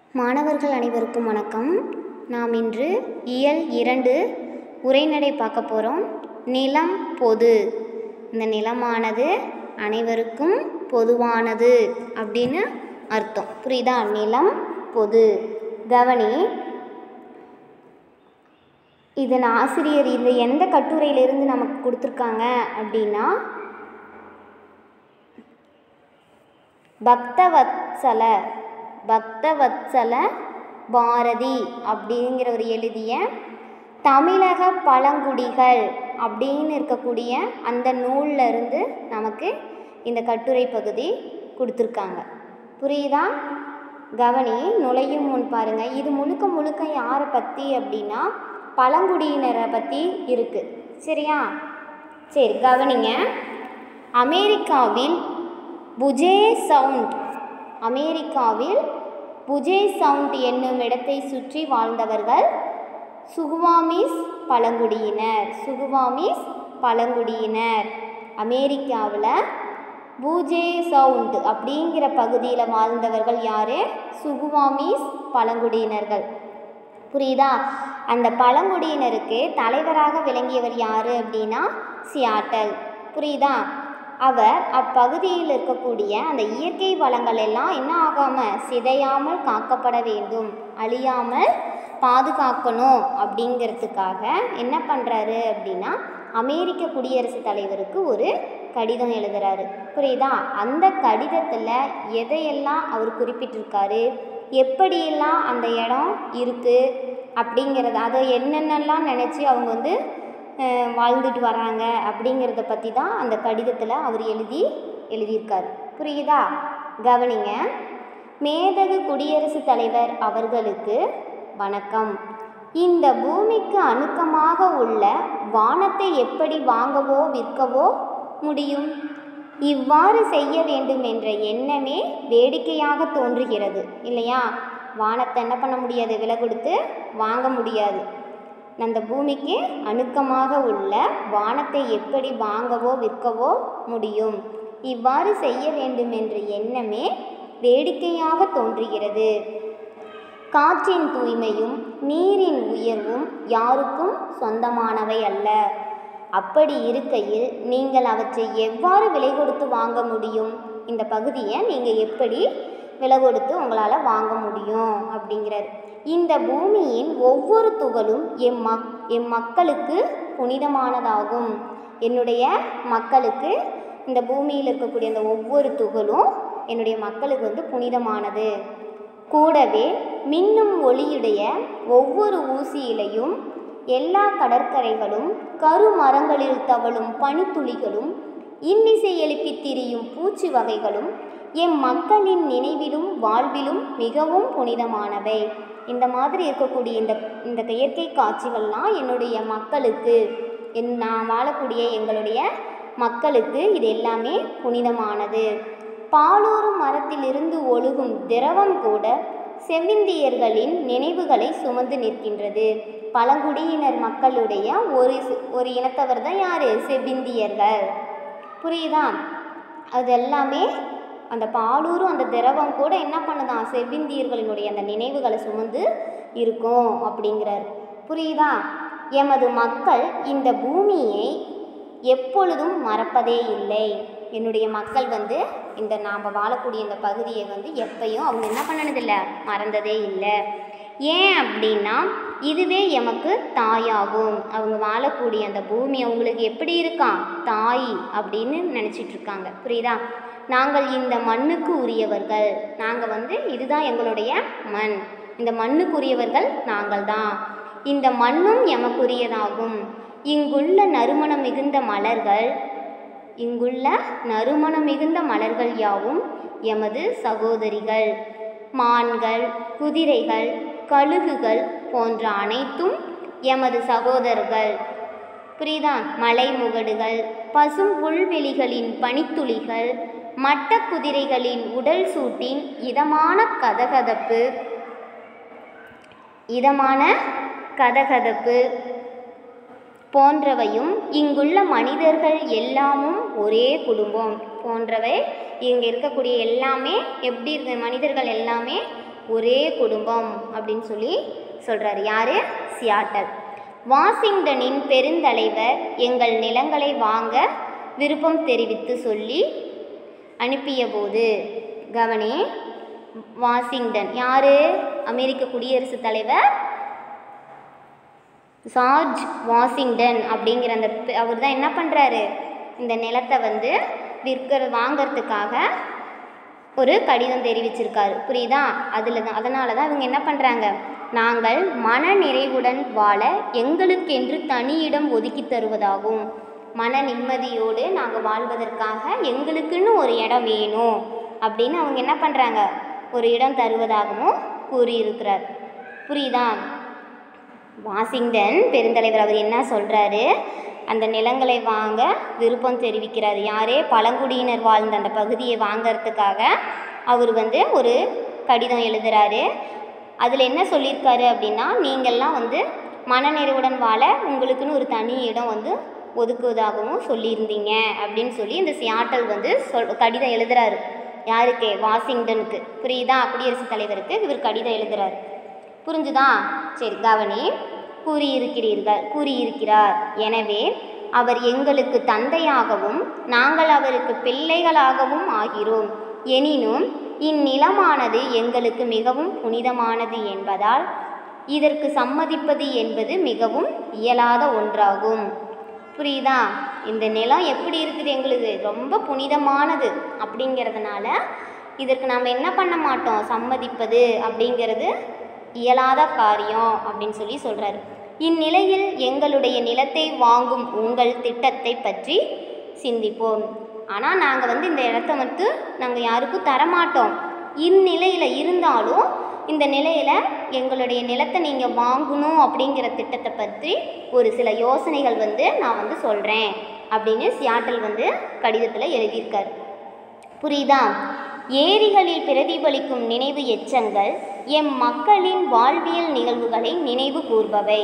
மாணவர்கள் அனைவருக்கும் வணக்கம் நாம் இன்று இயல் இரண்டு உரைநடை பார்க்க போகிறோம் நிலம் பொது இந்த நிலமானது அனைவருக்கும் பொதுவானது அப்படின்னு அர்த்தம் புரியுதா நிலம் பொது கவனி இதன் ஆசிரியர் இந்த எந்த கட்டுரையிலிருந்து நமக்கு கொடுத்துருக்காங்க அப்படின்னா பக்தவத்சல பக்தவத்சல பாரதி அப்படிங்கிறவர் எழுதிய தமிழக பழங்குடிகள் அப்படின்னு இருக்கக்கூடிய அந்த நூல்ல இருந்து நமக்கு இந்த கட்டுரை பகுதி கொடுத்துருக்காங்க புரியுதா கவனி நுழையும் முன் பாருங்க இது முழுக்க முழுக்க யாரை பற்றி அப்படின்னா பழங்குடியினரை பற்றி இருக்குது சரியா சரி கவனிங்க அமெரிக்காவில் புஜே சவுண்ட் அமெரிக்காவில் புஜே சவுண்ட் என்னும் இடத்தை சுற்றி வாழ்ந்தவர்கள் சுகுவாமிஸ் பழங்குடியினர் சுகுவாமிஸ் பழங்குடியினர் அமெரிக்காவில் பூஜே சவுண்ட் அப்படிங்கிற பகுதியில் வாழ்ந்தவர்கள் யார் சுகுவாமிஸ் பழங்குடியினர்கள் புரியுதா அந்த பழங்குடியினருக்கு தலைவராக விளங்கியவர் யார் அப்படின்னா சியாட்டல் புரியுதா அவர் அப்பகுதியில் இருக்கக்கூடிய அந்த இயற்கை வளங்கள் எல்லாம் என்ன ஆகாமல் சிதையாமல் காக்கப்பட வேண்டும் அழியாமல் பாதுகாக்கணும் அப்படிங்கிறதுக்காக என்ன பண்ணுறாரு அப்படின்னா அமெரிக்க குடியரசுத் தலைவருக்கு ஒரு கடிதம் எழுதுறாரு புரியுதா அந்த கடிதத்தில் எதையெல்லாம் அவர் குறிப்பிட்டிருக்காரு எப்படியெல்லாம் அந்த இடம் இருக்குது அப்படிங்கிறத அதை என்னென்னலாம் நினச்சி அவங்க வந்து அஹ், வாழ்ந்துட்டு வராங்க அப்படிங்கிறத பற்றி தான் அந்த கடிதத்தில் அவர் எழுதி எழுதியிருக்காரு புரியுதா கவனிங்க மேதகு குடியரசுத் தலைவர் அவர்களுக்கு வணக்கம் இந்த பூமிக்கு அணுக்கமாக உள்ள வானத்தை எப்படி வாங்கவோ விற்கவோ முடியும் இவ்வாறு செய்ய வேண்டும் என்ற எண்ணமே வேடிக்கையாக தோன்றுகிறது இல்லையா வானத்தை என்ன பண்ண முடியாது விலை கொடுத்து வாங்க முடியாது அந்த பூமிக்கு அணுக்கமாக உள்ள வானத்தை எப்படி வாங்கவோ விற்கவோ முடியும் இவ்வாறு செய்ய வேண்டும் என்ற எண்ணமே வேடிக்கையாக தோன்றுகிறது காற்றின் தூய்மையும் நீரின் உயர்வும் யாருக்கும் சொந்தமானவை அல்ல அப்படி இருக்கையில் நீங்கள் அவற்றை எவ்வாறு விலை கொடுத்து வாங்க முடியும் இந்த பகுதியை நீங்கள் எப்படி விலை கொடுத்து உங்களால் வாங்க முடியும் அப்படிங்கிறார் இந்த பூமியின் ஒவ்வொரு துகளும் எம் மக் எம் மக்களுக்கு புனிதமானதாகும் என்னுடைய மக்களுக்கு இந்த பூமியில் இருக்கக்கூடிய அந்த ஒவ்வொரு துகளும் என்னுடைய மக்களுக்கு வந்து புனிதமானது கூடவே மின்னும் ஒளியுடைய ஒவ்வொரு ஊசியிலையும் எல்லா கடற்கரைகளும் கருமரங்களில் தவழும் பனித்துளிகளும் இன்னிசை எழுப்பித் திரியும் பூச்சி வகைகளும் எம் மக்களின் நினைவிலும் வாழ்விலும் மிகவும் புனிதமானவை இந்த மாதிரி இருக்கக்கூடிய இந்த இந்த இயற்கை காட்சிகள்லாம் என்னுடைய மக்களுக்கு என் நான் வாழக்கூடிய எங்களுடைய மக்களுக்கு இது எல்லாமே புனிதமானது பாலூரும் மரத்திலிருந்து ஒழுகும் திரவம் கூட செவிந்தியர்களின் நினைவுகளை சுமந்து நிற்கின்றது பழங்குடியினர் மக்களுடைய ஒரு சி- ஒரு இனத்தவர் தான் யார் செவிந்தியர்கள் புரியுதா அது எல்லாமே அந்த பாலூரும் அந்த திரவம் கூட என்ன பண்ணுதான் செவ்விந்தியர்களினுடைய அந்த நினைவுகளை சுமந்து இருக்கும் அப்படிங்கிறார் புரியுதா எமது மக்கள் இந்த பூமியை எப்பொழுதும் மறப்பதே இல்லை என்னுடைய மக்கள் வந்து இந்த நாம் வாழக்கூடிய இந்த பகுதியை வந்து எப்பயும் அவங்க என்ன பண்ணனதில்லை மறந்ததே இல்லை ஏன் அப்படின்னா இதுவே எமக்கு தாயாகும் அவங்க வாழக்கூடிய அந்த பூமி அவங்களுக்கு எப்படி இருக்கான் தாய் அப்படின்னு நினச்சிட்டு இருக்காங்க புரியுதா நாங்கள் இந்த மண்ணுக்கு உரியவர்கள் நாங்கள் வந்து இதுதான் எங்களுடைய மண் இந்த மண்ணுக்குரியவர்கள் நாங்கள் தான் இந்த மண்ணும் எமக்குரியதாகும் இங்குள்ள நறுமணம் மிகுந்த மலர்கள் இங்குள்ள நறுமணம் மிகுந்த மலர்கள் யாவும் எமது சகோதரிகள் மான்கள் குதிரைகள் கழுகுகள் போன்ற அனைத்தும் எமது சகோதரர்கள் புரியுதா மலை முகடுகள் பசும் புல்வெளிகளின் பனித்துளிகள் மட்ட குதிரைகளின் உடல் சூட்டின் இதமான கதகதப்பு இதமான கதகதப்பு போன்றவையும் இங்குள்ள மனிதர்கள் எல்லாமும் ஒரே குடும்பம் போன்றவை இங்கே இருக்கக்கூடிய எல்லாமே எப்படி இருக்கு மனிதர்கள் எல்லாமே ஒரே குடும்பம் அப்படின்னு சொல்லி சொல்கிறாரு யார் சியாட்டல் வாஷிங்டனின் பெருந்தலைவர் எங்கள் நிலங்களை வாங்க விருப்பம் தெரிவித்து சொல்லி அனுப்பியபோது கவனி வாஷிங்டன் யார் அமெரிக்க குடியரசுத் தலைவர் ஜார்ஜ் வாஷிங்டன் அப்படிங்கிற அந்த அவர் தான் என்ன பண்ணுறாரு இந்த நிலத்தை வந்து விற்கிற வாங்கிறதுக்காக ஒரு கடிதம் தெரிவிச்சிருக்காரு புரியுதா அதில் தான் அதனால தான் இவங்க என்ன பண்ணுறாங்க நாங்கள் மன நிறைவுடன் வாழ எங்களுக்கென்று தனி இடம் ஒதுக்கி தருவதாகும் மன நிம்மதியோடு நாங்கள் வாழ்வதற்காக எங்களுக்குன்னு ஒரு இடம் வேணும் அப்படின்னு அவங்க என்ன பண்ணுறாங்க ஒரு இடம் தருவதாகவும் கூறியிருக்கிறார் புரியுதா வாஷிங்டன் பெருந்தலைவர் அவர் என்ன சொல்கிறாரு அந்த நிலங்களை வாங்க விருப்பம் தெரிவிக்கிறார் யாரே பழங்குடியினர் வாழ்ந்த அந்த பகுதியை வாங்கறதுக்காக அவர் வந்து ஒரு கடிதம் எழுதுறாரு அதில் என்ன சொல்லியிருக்காரு அப்படின்னா நீங்கள்லாம் வந்து மனநிறைவுடன் வாழ உங்களுக்குன்னு ஒரு தனி இடம் வந்து ஒதுக்குவதாகவும் சொல்லியிருந்தீங்க அப்படின்னு சொல்லி இந்த சியாட்டல் வந்து சொல் கடிதம் எழுதுறாரு யாருக்கு வாஷிங்டனுக்கு புரியுதா குடியரசுத் தலைவருக்கு இவர் கடிதம் எழுதுறாரு புரிஞ்சுதா சரி கவனி கூறியிருக்கிறீர்கள் கூறியிருக்கிறார் எனவே அவர் எங்களுக்கு தந்தையாகவும் நாங்கள் அவருக்கு பிள்ளைகளாகவும் ஆகிறோம் எனினும் இந்நிலமானது எங்களுக்கு மிகவும் புனிதமானது என்பதால் இதற்கு சம்மதிப்பது என்பது மிகவும் இயலாத ஒன்றாகும் புரியுதா இந்த நிலம் எப்படி இருக்குது எங்களுக்கு ரொம்ப புனிதமானது அப்படிங்கிறதுனால இதற்கு நாம் என்ன பண்ண மாட்டோம் சம்மதிப்பது அப்படிங்கிறது இயலாத காரியம் அப்படின்னு சொல்லி சொல்கிறாரு இந்நிலையில் எங்களுடைய நிலத்தை வாங்கும் உங்கள் திட்டத்தை பற்றி சிந்திப்போம் ஆனால் நாங்கள் வந்து இந்த இடத்த வந்து நாங்கள் யாருக்கும் தரமாட்டோம் இந்நிலையில் இருந்தாலும் இந்த நிலையில் எங்களுடைய நிலத்தை நீங்கள் வாங்கணும் அப்படிங்கிற திட்டத்தை பற்றி ஒரு சில யோசனைகள் வந்து நான் வந்து சொல்கிறேன் அப்படின்னு சியாட்டல் வந்து கடிதத்தில் எழுதியிருக்கார் புரியுதா ஏரிகளில் பிரதிபலிக்கும் நினைவு எச்சங்கள் எம் மக்களின் வாழ்வியல் நிகழ்வுகளை நினைவு கூர்பவை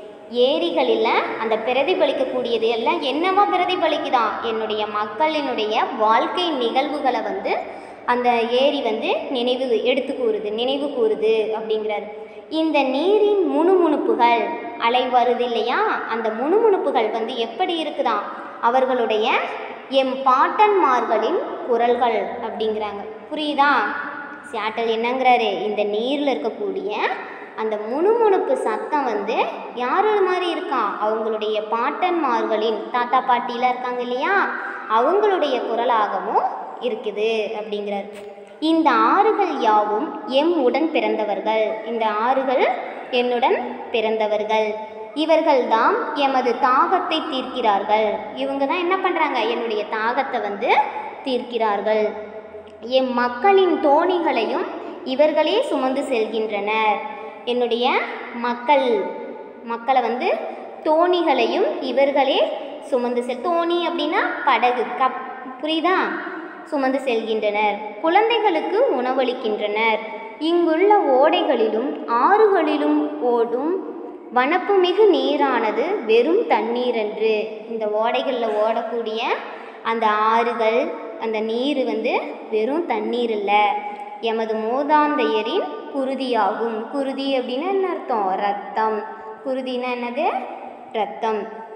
ஏரிகளில் அந்த பிரதிபலிக்கக்கூடியது எல்லாம் என்னவா பிரதிபலிக்குதான் என்னுடைய மக்களினுடைய வாழ்க்கை நிகழ்வுகளை வந்து அந்த ஏரி வந்து நினைவு எடுத்து கூறுது நினைவு கூறுது அப்படிங்கிறார் இந்த நீரின் முணுமுணுப்புகள் அலை வருது இல்லையா அந்த முணுமுணுப்புகள் வந்து எப்படி இருக்குதாம் அவர்களுடைய எம் பாட்டன்மார்களின் குரல்கள் அப்படிங்கிறாங்க புரியுதா சியாட்டல் என்னங்கிறாரு இந்த நீரில் இருக்கக்கூடிய அந்த முணுமுணுப்பு சத்தம் வந்து யார் மாதிரி இருக்கான் அவங்களுடைய பாட்டன்மார்களின் தாத்தா பாட்டிலாம் இருக்காங்க இல்லையா அவங்களுடைய குரலாகவும் இருக்குது அப்படிங்கிறார் இந்த ஆறுகள் யாவும் எம் உடன் பிறந்தவர்கள் இந்த ஆறுகள் என்னுடன் பிறந்தவர்கள் இவர்கள்தாம் எமது தாகத்தை தீர்க்கிறார்கள் இவங்க தான் என்ன பண்ணுறாங்க என்னுடைய தாகத்தை வந்து தீர்க்கிறார்கள் எம் மக்களின் தோணிகளையும் இவர்களே சுமந்து செல்கின்றனர் என்னுடைய மக்கள் மக்களை வந்து தோணிகளையும் இவர்களே சுமந்து செல் தோணி அப்படின்னா படகு கப் புரியுதா சுமந்து செல்கின்றனர் குழந்தைகளுக்கு உணவளிக்கின்றனர் இங்குள்ள ஓடைகளிலும் ஆறுகளிலும் ஓடும் வனப்புமிகு நீரானது வெறும் தண்ணீரன்று இந்த ஓடைகளில் ஓடக்கூடிய அந்த ஆறுகள் அந்த நீர் வந்து வெறும் தண்ணீர் இல்லை எமது மூதாந்தையரின் குருதியாகும் குருதி அப்படின்னா என்ன அர்த்தம் ரத்தம் குருதினா என்னது ரத்தம்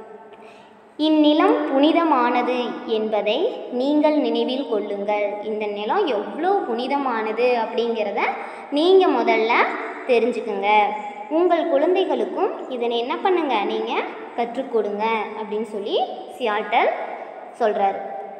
இந்நிலம் புனிதமானது என்பதை நீங்கள் நினைவில் கொள்ளுங்கள் இந்த நிலம் எவ்வளோ புனிதமானது அப்படிங்கிறத நீங்கள் முதல்ல தெரிஞ்சுக்குங்க உங்கள் குழந்தைகளுக்கும் இதனை என்ன பண்ணுங்க நீங்கள் கற்றுக் கொடுங்க அப்படின்னு சொல்லி சியாட்டல் சொல்கிறார்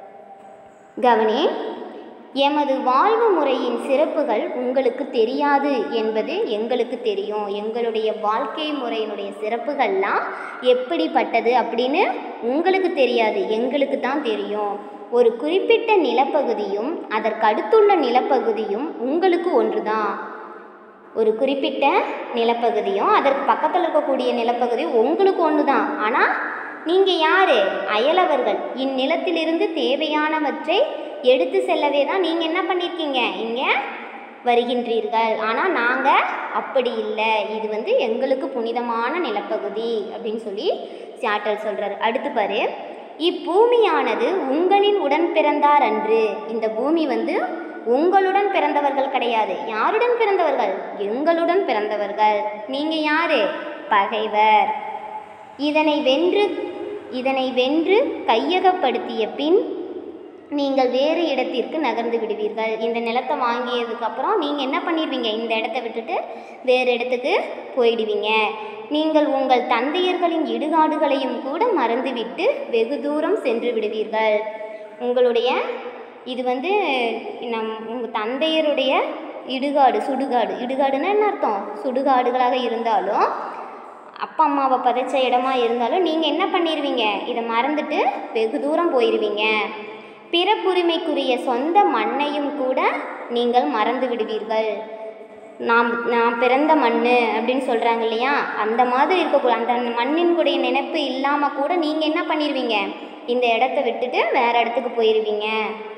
கவனி எமது வாழ்வு முறையின் சிறப்புகள் உங்களுக்கு தெரியாது என்பது எங்களுக்கு தெரியும் எங்களுடைய வாழ்க்கை முறையினுடைய சிறப்புகள்லாம் எப்படிப்பட்டது அப்படின்னு உங்களுக்கு தெரியாது எங்களுக்கு தான் தெரியும் ஒரு குறிப்பிட்ட நிலப்பகுதியும் அதற்கு அடுத்துள்ள நிலப்பகுதியும் உங்களுக்கு ஒன்றுதான் ஒரு குறிப்பிட்ட நிலப்பகுதியும் அதற்கு பக்கத்தில் இருக்கக்கூடிய நிலப்பகுதியும் உங்களுக்கு ஒன்று தான் ஆனால் நீங்கள் யார் அயலவர்கள் இந்நிலத்திலிருந்து தேவையானவற்றை எடுத்து செல்லவே தான் நீங்கள் என்ன பண்ணியிருக்கீங்க இங்கே வருகின்றீர்கள் ஆனால் நாங்கள் அப்படி இல்லை இது வந்து எங்களுக்கு புனிதமான நிலப்பகுதி அப்படின்னு சொல்லி சாட்டல் சொல்கிறார் அடுத்து பாரு இப்பூமியானது உங்களின் உடன் பிறந்தார் அன்று இந்த பூமி வந்து உங்களுடன் பிறந்தவர்கள் கிடையாது யாருடன் பிறந்தவர்கள் எங்களுடன் பிறந்தவர்கள் நீங்கள் யாரு பகைவர் இதனை வென்று இதனை வென்று கையகப்படுத்திய பின் நீங்கள் வேறு இடத்திற்கு நகர்ந்து விடுவீர்கள் இந்த நிலத்தை வாங்கியதுக்கப்புறம் நீங்கள் என்ன பண்ணிடுவீங்க இந்த இடத்த விட்டுட்டு வேறு இடத்துக்கு போயிடுவீங்க நீங்கள் உங்கள் தந்தையர்களின் இடுகாடுகளையும் கூட மறந்துவிட்டு வெகு தூரம் சென்று விடுவீர்கள் உங்களுடைய இது வந்து நம் உங்கள் தந்தையருடைய இடுகாடு சுடுகாடு இடுகாடுன்னா என்ன அர்த்தம் சுடுகாடுகளாக இருந்தாலும் அப்பா அம்மாவை பதைச்ச இடமா இருந்தாலும் நீங்கள் என்ன பண்ணிடுவீங்க இதை மறந்துட்டு வெகு தூரம் போயிடுவீங்க பிறப்புரிமைக்குரிய சொந்த மண்ணையும் கூட நீங்கள் மறந்து விடுவீர்கள் நாம் நான் பிறந்த மண் அப்படின்னு சொல்கிறாங்க இல்லையா அந்த மாதிரி இருக்கக்கூடாது அந்த மண்ணினுடைய நினைப்பு இல்லாமல் கூட நீங்கள் என்ன பண்ணிடுவீங்க இந்த இடத்த விட்டுட்டு வேற இடத்துக்கு போயிடுவீங்க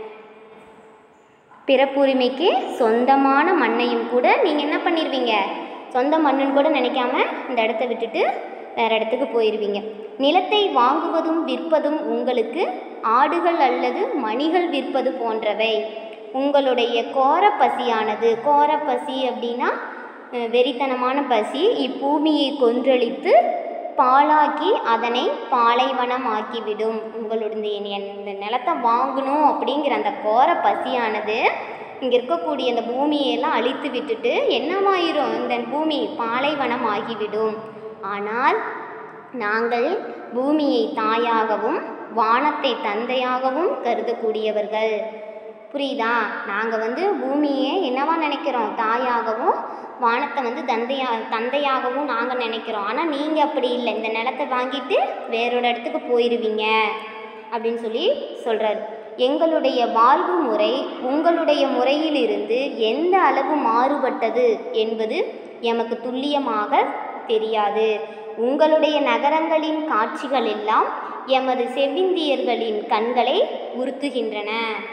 பிறப்புரிமைக்கு சொந்தமான மண்ணையும் கூட நீங்கள் என்ன பண்ணிடுவீங்க சொந்த மண்ணுன்னு கூட நினைக்காம இந்த இடத்த விட்டுட்டு வேற இடத்துக்கு போயிடுவீங்க நிலத்தை வாங்குவதும் விற்பதும் உங்களுக்கு ஆடுகள் அல்லது மணிகள் விற்பது போன்றவை உங்களுடைய கோர பசியானது கோர பசி அப்படின்னா அஹ், வெறித்தனமான பசி இப்பூமியை கொன்றளித்து பாழாக்கி அதனை பாலைவனமாக்கிவிடும் உங்களுடைய நி- இந்த நிலத்தை வாங்கணும் அப்படிங்கிற அந்த கோர பசியானது இங்கே இருக்கக்கூடிய அந்த பூமியெல்லாம் அழித்து விட்டுட்டு என்னவாயிரும் இந்த பூமி பாலைவனம் ஆகிவிடும் ஆனால் நாங்கள் பூமியை தாயாகவும் வானத்தை தந்தையாகவும் கருதக்கூடியவர்கள் புரியுதா நாங்கள் வந்து பூமியை என்னவா நினைக்கிறோம் தாயாகவும் வானத்தை வந்து தந்தையா தந்தையாகவும் நாங்கள் நினைக்கிறோம் ஆனால் நீங்கள் அப்படி இல்லை இந்த நிலத்தை வாங்கிட்டு வேறொரு இடத்துக்கு போயிடுவீங்க அப்படின்னு சொல்லி சொல்கிறார் எங்களுடைய வாழ்வு முறை உங்களுடைய முறையிலிருந்து எந்த அளவு மாறுபட்டது என்பது எமக்கு துல்லியமாக தெரியாது உங்களுடைய நகரங்களின் காட்சிகள் எல்லாம் எமது செவ்விந்தியர்களின் கண்களை உறுத்துகின்றன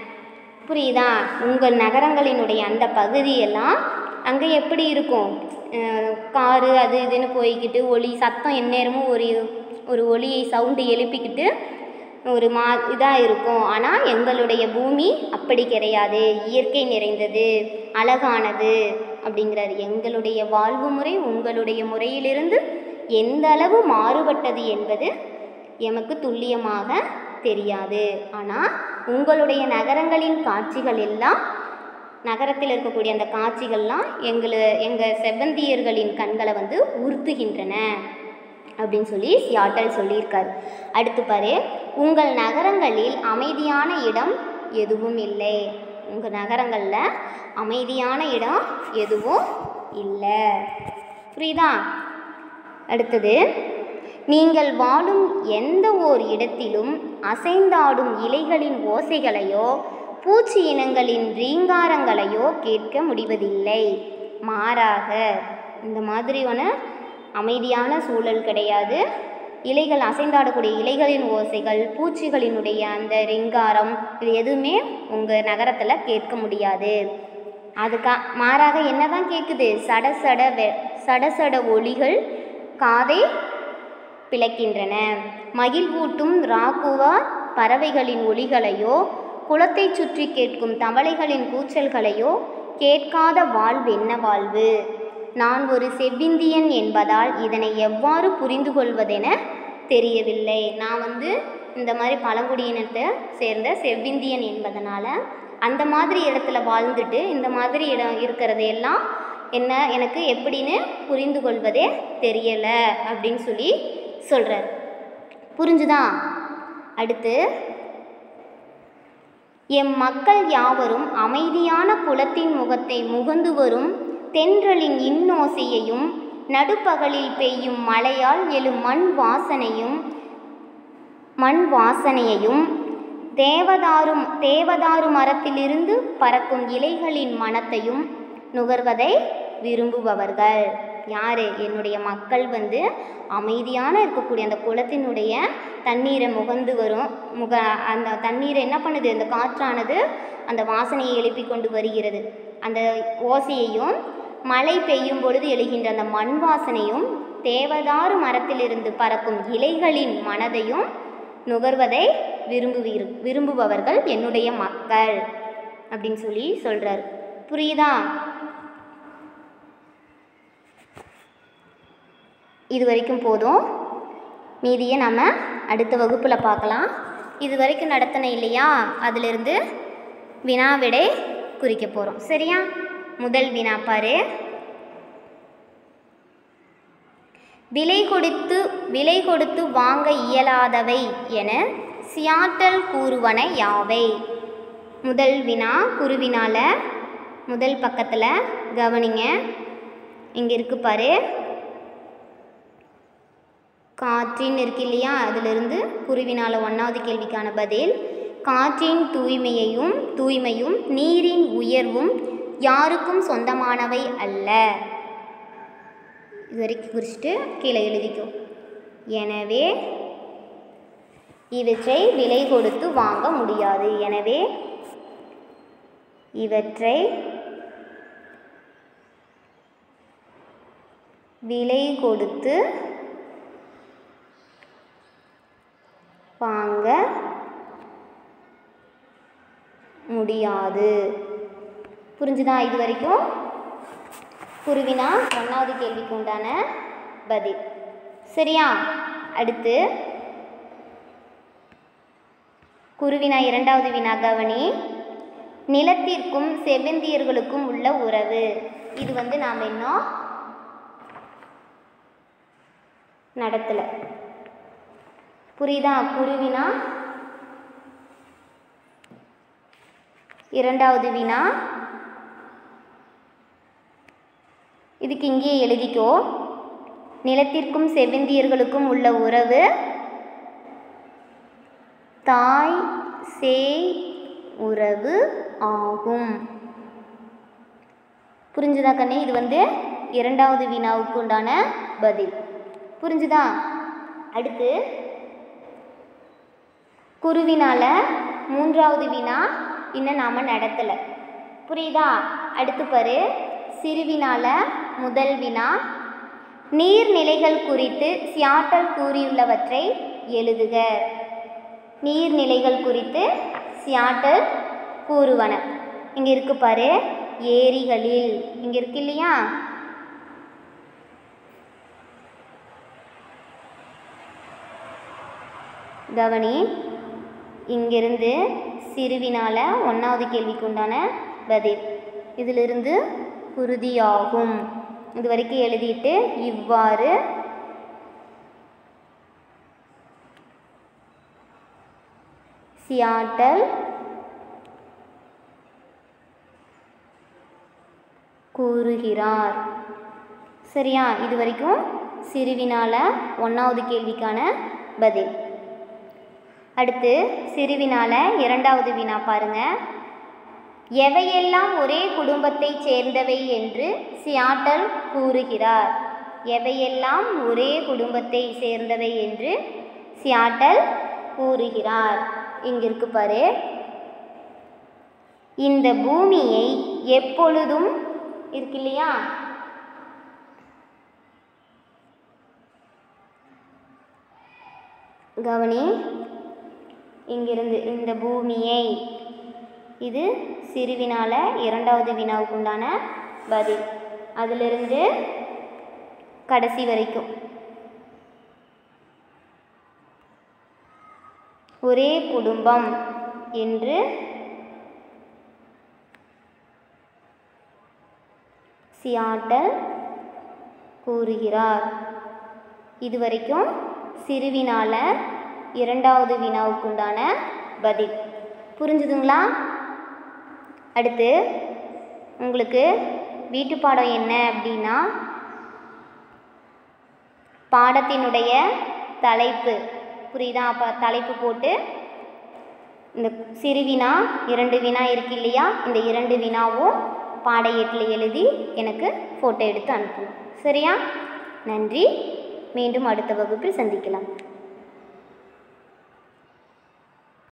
புரியுதா உங்கள் நகரங்களினுடைய அந்த பகுதியெல்லாம் அங்கே எப்படி இருக்கும் அஹ் காரு அது இதுன்னு போய்கிட்டு ஒலி சத்தம் எந்நேரமும் ஒரு ஒரு ஒலியை சவுண்டு எழுப்பிக்கிட்டு ஒரு மா இதாக இருக்கும் ஆனால் எங்களுடைய பூமி அப்படி கிடையாது இயற்கை நிறைந்தது அழகானது அப்படிங்கிறார் எங்களுடைய வாழ்வு முறை உங்களுடைய முறையிலிருந்து எந்த அளவு மாறுபட்டது என்பது எமக்கு துல்லியமாக தெரியாது ஆனால் உங்களுடைய நகரங்களின் காட்சிகள் எல்லாம் நகரத்தில் இருக்கக்கூடிய அந்த காட்சிகள்லாம் எங்களை எங்கள் செவ்வந்தியர்களின் கண்களை வந்து உறுத்துகின்றன அப்படின்னு சொல்லி சியாட்டல் சொல்லியிருக்கார் அடுத்து பாரு உங்கள் நகரங்களில் அமைதியான இடம் எதுவும் இல்லை உங்கள் நகரங்களில் அமைதியான இடம் எதுவும் இல்லை புரியுதா அடுத்தது நீங்கள் வாழும் எந்த ஓர் இடத்திலும் அசைந்தாடும் இலைகளின் ஓசைகளையோ பூச்சி இனங்களின் ரீங்காரங்களையோ கேட்க முடிவதில்லை மாறாக இந்த மாதிரியான அமைதியான சூழல் கிடையாது இலைகள் அசைந்தாடக்கூடிய இலைகளின் ஓசைகள் பூச்சிகளினுடைய அந்த ரிங்காரம் இது எதுவுமே உங்கள் நகரத்தில் கேட்க முடியாது அதுக்கா மாறாக என்னதான் கேட்குது சட சட வெ சட சட ஒலிகள் காதை பிளக்கின்றன மகிழ்வூட்டும் ராக்குவா பறவைகளின் ஒலிகளையோ குளத்தைச் சுற்றி கேட்கும் தவளைகளின் கூச்சல்களையோ கேட்காத வாழ்வென்ன வாழ்வு நான் ஒரு செவ்விந்தியன் என்பதால் இதனை எவ்வாறு புரிந்து கொள்வதென தெரியவில்லை நான் வந்து இந்த மாதிரி பழங்குடியினத்தை சேர்ந்த செவ்விந்தியன் என்பதனால அந்த மாதிரி இடத்துல வாழ்ந்துட்டு இந்த மாதிரி இடம் இருக்கிறதையெல்லாம் என்ன எனக்கு எப்படின்னு புரிந்து கொள்வதே தெரியலை அப்படின்னு சொல்லி சொல்கிறார் புரிஞ்சுதா அடுத்து எம் மக்கள் யாவரும் அமைதியான குலத்தின் முகத்தை முகந்து வரும் தென்றலின் இன்னோசையையும் நடுப்பகலில் பெய்யும் மழையால் எழும் மண் வாசனையும் மண் வாசனையையும் தேவதாரும் தேவதாரு மரத்திலிருந்து பறக்கும் இலைகளின் மணத்தையும் நுகர்வதை விரும்புபவர்கள் யார் என்னுடைய மக்கள் வந்து அமைதியான இருக்கக்கூடிய அந்த குளத்தினுடைய தண்ணீரை முகந்து வரும் முக அந்த தண்ணீரை என்ன பண்ணுது அந்த காற்றானது அந்த வாசனையை எழுப்பி கொண்டு வருகிறது அந்த ஓசையையும் மழை பெய்யும் பொழுது எழுகின்ற அந்த மண் வாசனையும் தேவதாரு மரத்திலிருந்து பறக்கும் இலைகளின் மனதையும் நுகர்வதை விரும்புவீர் விரும்புபவர்கள் என்னுடைய மக்கள் அப்படின்னு சொல்லி சொல்கிறாரு புரியுதா இது வரைக்கும் போதும் மீதியை நம்ம அடுத்த வகுப்பில் பார்க்கலாம் இது வரைக்கும் நடத்தின இல்லையா அதிலிருந்து வினாவிடை குறிக்க போகிறோம் சரியா முதல் வினா பாரு விலை கொடுத்து விலை கொடுத்து வாங்க இயலாதவை என சியாட்டல் கூறுவன யாவை முதல் வினா குருவினால முதல் பக்கத்தில் கவனிங்க இங்கே இருக்கு பாரு காற்றின் இருக்கு இல்லையா அதிலிருந்து குருவினால ஒன்றாவது கேள்விக்கான பதில் காற்றின் தூய்மையையும் தூய்மையும் நீரின் உயர்வும் யாருக்கும் சொந்தமானவை அல்ல இது வரைக்கும் குறிச்சிட்டு கீழே எழுதிக்கும் எனவே இவற்றை விலை கொடுத்து வாங்க முடியாது எனவே இவற்றை விலை கொடுத்து வாங்க முடியாது புரிஞ்சுதா இது வரைக்கும் குருவினா ஒன்றாவது கேள்விக்கு உண்டான பதில் சரியா அடுத்து குருவினா இரண்டாவது வினா கவனி நிலத்திற்கும் செவ்வந்தியர்களுக்கும் உள்ள உறவு இது வந்து நாம் இன்னும் நடத்தலை புரியுதா குருவினா இரண்டாவது வினா இதுக்கு இங்கேயே எழுதிக்கோ நிலத்திற்கும் செவ்வந்தியர்களுக்கும் உள்ள உறவு தாய் சேய் உறவு ஆகும் புரிஞ்சுதா கண்ணே இது வந்து இரண்டாவது வினாவுக்கு உண்டான பதில் புரிஞ்சுதா அடுத்து குருவினால மூன்றாவது வினா இன்னும் நாம் நடத்தலை புரியுதா அடுத்து பாரு சிறுவினால முதல் வினா நீர்நிலைகள் குறித்து சியாட்டல் கூறியுள்ளவற்றை எழுதுக நீர்நிலைகள் குறித்து சியாட்டல் கூறுவன இங்கே இருக்கு பாரு ஏரிகளில் இங்கே இருக்கு இல்லையா கவனி இங்கிருந்து சிறுவினால ஒன்றாவது கேள்விக்கு உண்டான பதில் இதிலிருந்து குருதியாகும் இது வரைக்கும் எழுதிட்டு இவ்வாறு சியாட்டல் கூறுகிறார் சரியா இது வரைக்கும் சிறுவினால ஒன்றாவது கேள்விக்கான பதில் அடுத்து சிறுவினால இரண்டாவது வினா பாருங்க எவையெல்லாம் ஒரே குடும்பத்தைச் சேர்ந்தவை என்று சியாட்டல் கூறுகிறார் எவையெல்லாம் ஒரே குடும்பத்தை சேர்ந்தவை என்று சியாட்டல் கூறுகிறார் இங்க இருக்கு பாரு இந்த பூமியை எப்பொழுதும் இருக்கு இல்லையா கவனி இங்கிருந்து இந்த பூமியை இது சிறுவினால இரண்டாவது வினாவுக்கு உண்டான பதில் அதிலிருந்து கடைசி வரைக்கும் ஒரே குடும்பம் என்று சியாட்டல் கூறுகிறார் இதுவரைக்கும் சிறுவினால இரண்டாவது வினாவுக்குண்டான பதில் புரிஞ்சுதுங்களா அடுத்து உங்களுக்கு வீட்டு பாடம் என்ன அப்படின்னா பாடத்தினுடைய தலைப்பு புரியுதா அப்போ தலைப்பு போட்டு இந்த சிறு வினா இரண்டு வினா இருக்கு இல்லையா இந்த இரண்டு வினாவும் பாட ஏட்டில் எழுதி எனக்கு ஃபோட்டோ எடுத்து அனுப்புங்க சரியா நன்றி மீண்டும் அடுத்த வகுப்பில் சந்திக்கலாம்